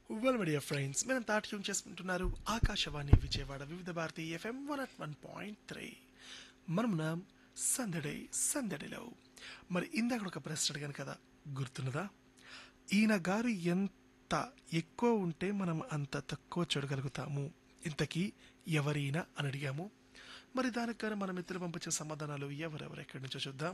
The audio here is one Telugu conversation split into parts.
వెల్ మీడియా ఫ్రెండ్స్ మనం తాట్యం చేసుకుంటున్నారు Akashvani Vijayawada Vividh Bharati FM one at one point three మనమున్నాం సందడి సందడిలో మరి ఇందాక ఒక ప్రశ్న అడిగాను కదా గుర్తున్నదా ఈయన గారు ఎంత ఎక్కువ ఉంటే మనం అంత తక్కువ చూడగలుగుతాము ఇంతకీ ఎవరైనా అని అడిగాము మరి దానికి కానీ మన మిత్రులు పంపించే సమాధానాలు ఎవరెవరు ఎక్కడి నుంచో చూద్దాం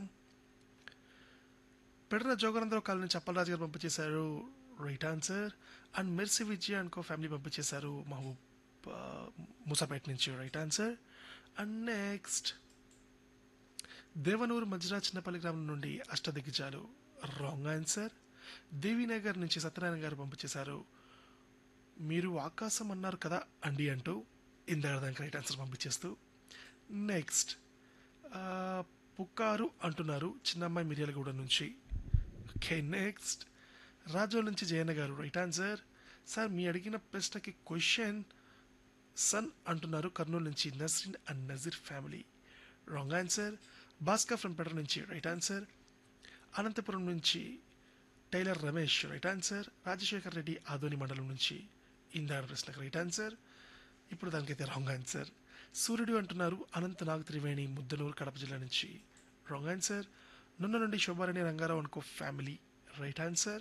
పెడన జోగనందరావు కాలనీ నుంచి అప్పలరాజు గారు పంపించేశారు right answer and Mercy Vijay అనుకో ఫ్యామిలీ పంపించేశారు మహబూబ్ ఆ, మూసాపేట నుంచి right answer and next Devanuru మజ్రా చిన్నపల్లి గ్రామం నుండి అష్టదిగ్గజాలు రాంగ్ ఆన్సర్ దేవీనగర్ నుంచి సత్యనారాయణ గారు పంపించేశారు మీరు ఆకాశం అన్నారు కదా అండి అంటూ ఇందాక దానికి రైట్ ఆన్సర్ పంపించేస్తూ నెక్స్ట్ ఆ, పుకారు అంటున్నారు చిన్నమ్మాయి మిర్యాలగూడ నుంచి ఓకే నెక్స్ట్ రాజోల్ నుంచి జయన్న గారు రైట్ ఆన్సర్ సార్ మీ అడిగిన ప్రశ్నకి క్వశ్చన్ సన్ అంటున్నారు కర్నూలు నుంచి Nasrin and Nazir family wrong answer Bhaskar from పెటర్ నుంచి రైట్ ఆన్సర్ అనంతపురం నుంచి tailor Ramesh right answer Rajasekhar Reddy Adoni మండలం నుంచి ఇందాడ ప్రశ్నకు రైట్ ఆన్సర్ ఇప్పుడు దానికైతే రాంగ్ ఆన్సర్ సూర్యుడు అంటున్నారు అనంత నాగ త్రివేణి ముద్దనూరు కడప జిల్లా నుంచి రాంగ్ ఆన్సర్ నున్న నుండి శోభారాణి రంగారావు అనుకో ఫ్యామిలీ రైట్ ఆన్సర్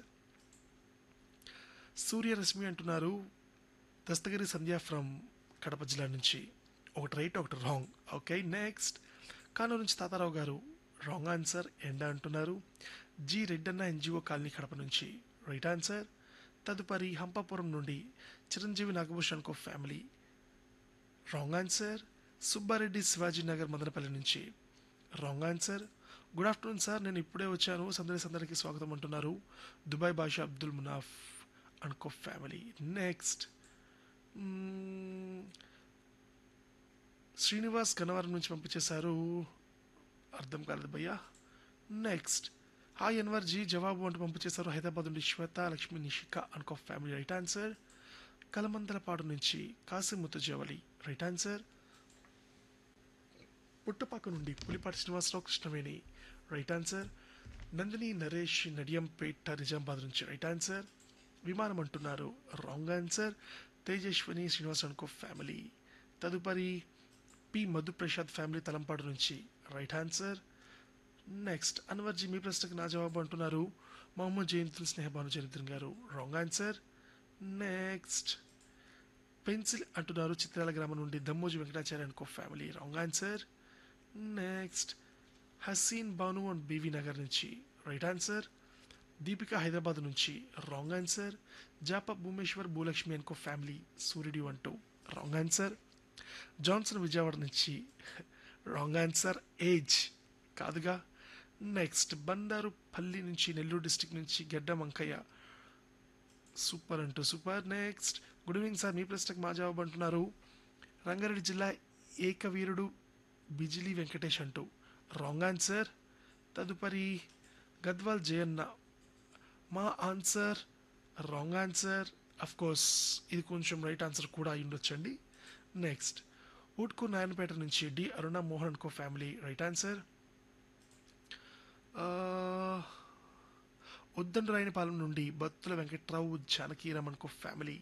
సూర్యరశ్మి అంటున్నారు దస్తగిరి సంధ్య ఫ్రమ్ కడప జిల్లా నుంచి ఒకటి రైట్ ఒకటి రాంగ్ ఓకే నెక్స్ట్ కానూరు నుంచి తాతారావు గారు రాంగ్ ఆన్సర్ ఎండ అంటున్నారు G Reddanna NGO colony Kadapa నుంచి రైట్ ఆన్సర్ తదుపరి హంపాపురం నుండి Chiranjeevi Nagabhushan co family wrong answer Subbareddy Shivaji Nagar Madanapalli నుంచి wrong answer good afternoon sir నేను ఇప్పుడే వచ్చాను సందడి సందడికి స్వాగతం అంటున్నారు దుబాయ్ భాష అబ్దుల్ మునాఫ్ అనుకో ఫ్యామిలీ నెక్స్ట్ శ్రీనివాస్ గన్నవరం నుంచి పంపించేశారు అర్థం కాలేదు భయ్యా నెక్స్ట్ హాయ్ అన్వర్ జీ జవాబు అంటూ పంపించేశారు హైదరాబాద్ నుండి శ్వేత లక్ష్మి నిషిక అనుకో ఫ్యామిలీ రైట్ ఆన్సర్ కలమందలపాడు నుంచి కాసిముత్తు జవలి రైట్ ఆన్సర్ పుట్టపాక నుండి పులిపాటి శ్రీనివాసరావు కృష్ణవేణి రైట్ ఆన్సర్ నందిని నరేష్ నడియంపేట నిజామాబాద్ నుంచి రైట్ ఆన్సర్ విమానం అంటున్నారు రాంగ్ ఆన్సర్ తేజస్విని శ్రీనివాస్ అనుకో ఫ్యామిలీ తదుపరి పి మధుప్రసాద్ ఫ్యామిలీ తలంపాడు నుంచి రైట్ ఆన్సర్ నెక్స్ట్ అన్వర్జీ మీ ప్రశ్నకు నా జవాబు అంటున్నారు మొహమ్మద్ జయంతుల్ స్నేహబాను జయంతుల్ గారు రాంగ్ ఆన్సర్ నెక్స్ట్ పెన్సిల్ అంటున్నారు చిత్రాల గ్రామం నుండి దమ్మోజీ వెంకటాచార్య అనుకో family wrong answer next Haseen Banu and BV Nagar నుంచి రైట్ ఆన్సర్ దీపిక హైదరాబాద్ నుంచి రాంగ్ ఆన్సర్ జాప భూమేశ్వర్ భూలక్ష్మి అనుకో ఫ్యామిలీ సూర్యుడి అంటూ రాంగ్ ఆన్సర్ జాన్సన్ విజయవాడ నుంచి రాంగ్ ఆన్సర్ ఏజ్ కాదుగా నెక్స్ట్ బండారు పల్లి నుంచి నెల్లూరు డిస్టిక్ నుంచి గడ్డ వంకయ్య సూపర్ అంటూ super next good evening sir మీ ప్రశ్నకు మా జవాబు అంటున్నారు రంగారెడ్డి జిల్లా ఏకవీరుడు బిజిలీ వెంకటేష్ అంటూ రాంగ్ ఆన్సర్ తదుపరి గద్వాల్ జయన్న మా answer wrong answer of course ఇది కొంచెం రైట్ ఆన్సర్ కూడా అయి ఉండొచ్చండి నెక్స్ట్ ఊట్కు నాయనపేట నుంచి D Aruna Mohan co family right answer Uddanda Rayanipalem నుండి Battula Venkatrao Janakiraman co family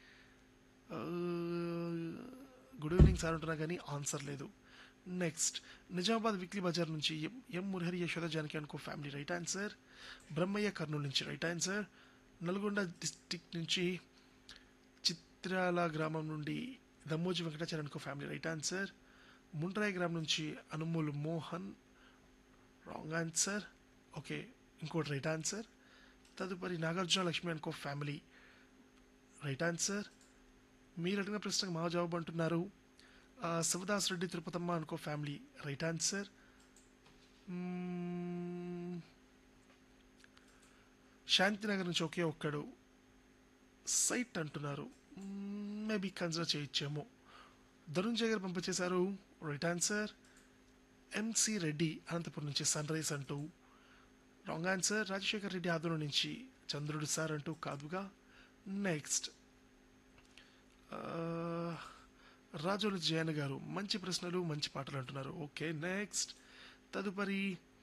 good evening sir అంటున్నా కానీ ఆన్సర్ లేదు నెక్స్ట్ నిజామాబాద్ వీక్లీ బజార్ నుంచి ఎం ఎం మురహరి యశోద జానకి అనుకో family right answer Brahmaiah Kurnool నుంచి రైట్ ఆన్సర్ నల్గొండ డిస్టిక్ నుంచి చిత్రాల గ్రామం నుండి దమ్మోజీ వెంకటాచార్య అనుకో ఫ్యామిలీ రైట్ ఆన్సర్ ముండ్రాయి గ్రామం నుంచి Anumulu Mohan wrong answer okay ఇంకోటి రైట్ ఆన్సర్ తదుపరి నాగార్జున లక్ష్మి అనుకో ఫ్యామిలీ రైట్ ఆన్సర్ మీరు అడిగిన ప్రశ్నకు మా జవాబు అంటున్నారు ఆ, శివదాస్ రెడ్డి తిరుపతమ్మ అనుకో ఫ్యామిలీ రైట్ ఆన్సర్ మ్మ్. శాంతినగర్ నుంచి ఒకే ఒక్కడు సైట్ అంటున్నారు మేబీ కన్సిడర్ చేయొచ్చేమో ధనుంజయ్ గారు పంపించేశారు right answer MC Reddy Anantapur నుంచి సన్ రైజ్ అంటూ రాంగ్ ఆన్సర్ రాజశేఖర్ రెడ్డి ఆదోళన నుంచి చంద్రుడు సార్ అంటూ కాదుగా నెక్స్ట్ రాజోలు జయన్ గారు మంచి ప్రశ్నలు మంచి పాటలు అంటున్నారు ఓకే నెక్స్ట్ తదుపరి